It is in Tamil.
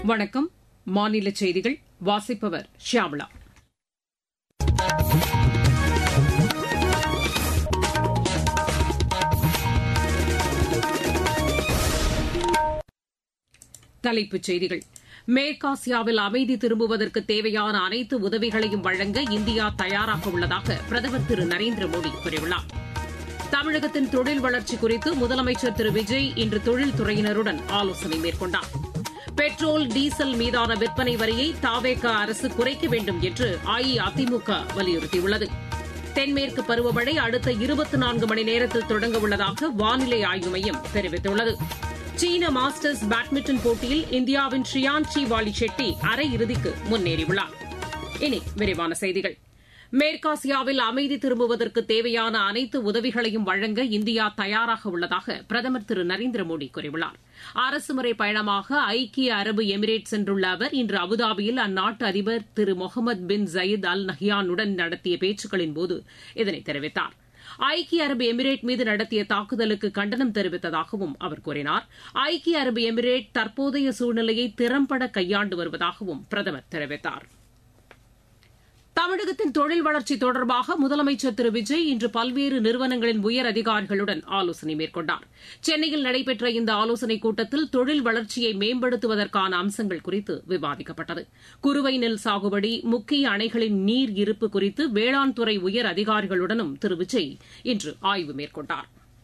வணக்கம் மாநில செய்திகள் வாசிப்பவர் ஷியாமளா தலைப்புச் செய்திகள் மேற்காசியாவில் அமைதி திரும்புவதற்கு தேவையான அனைத்து உதவிகளையும் வழங்க இந்தியா தயாராக உள்ளதாக பிரதமர் திரு நரேந்திர மோடி கூறியுள்ளார் தமிழகத்தின் தொழில் வளர்ச்சி குறித்து முதலமைச்சர் திரு விஜய் இன்று தொழில்துறையினருடன் ஆலோசனை மேற்கொண்டார் பெட்ரோல் டீசல் மீதான விற்பனை வரியை தாவேக அரசு குறைக்க வேண்டும் என்று அஇஅதிமுக வலியுறுத்தியுள்ளது தென்மேற்கு பருவமழை அடுத்த இருபத்தி நான்கு மணி நேரத்தில் தொடங்க உள்ளதாக வானிலை ஆய்வு மையம் தெரிவித்துள்ளது சீன மாஸ்டர்ஸ் பேட்மிண்டன் போட்டியில் இந்தியாவின் ஷியான்சி வாலி ஷெட்டி அரையிறுதிக்கு முன்னேறியுள்ளார் இனி விரிவான செய்திகள் மேற்காசியாவில் அமைதி திரும்புவதற்கு தேவையான அனைத்து உதவிகளையும் வழங்க இந்தியா தயாராக உள்ளதாக பிரதமர் திரு நரேந்திர மோடி கூறியுள்ளார் அரசுமுறை பயணமாக ஐக்கிய அரபு எமிரேட் சென்றுள்ள அவர் இன்று அபுதாபியில் அந்நாட்டு அதிபர் திரு முகமது பின் ஜயீத் அல் நஹ்யானுடன் நடத்திய பேச்சுக்களின்போது இதனை தெரிவித்தார் ஐக்கிய அரபு எமிரேட் மீது நடத்திய தாக்குதலுக்கு கண்டனம் தெரிவித்ததாகவும் அவர் கூறினார் ஐக்கிய அரபு எமிரேட் தற்போதைய சூழ்நிலையை திறம்பட கையாண்டு வருவதாகவும் பிரதமர் தெரிவித்தார் தமிழகத்தின் தொழில் வளர்ச்சி தொடர்பாக முதலமைச்சர் திரு விஜய் இன்று பல்வேறு நிறுவனங்களின் உயர் அதிகாரிகளுடன் ஆலோசனை மேற்கொண்டார் சென்னையில் நடைபெற்ற இந்த ஆலோசனைக் கூட்டத்தில் தொழில் வளர்ச்சியை மேம்படுத்துவதற்கான அம்சங்கள் குறித்து விவாதிக்கப்பட்டது குறுவை நெல் சாகுபடி முக்கிய அணைகளின் நீர் இருப்பு குறித்து வேளாண் துறை உயர் அதிகாரிகளுடனும் திரு விஜய் இன்று ஆய்வு மேற்கொண்டாா்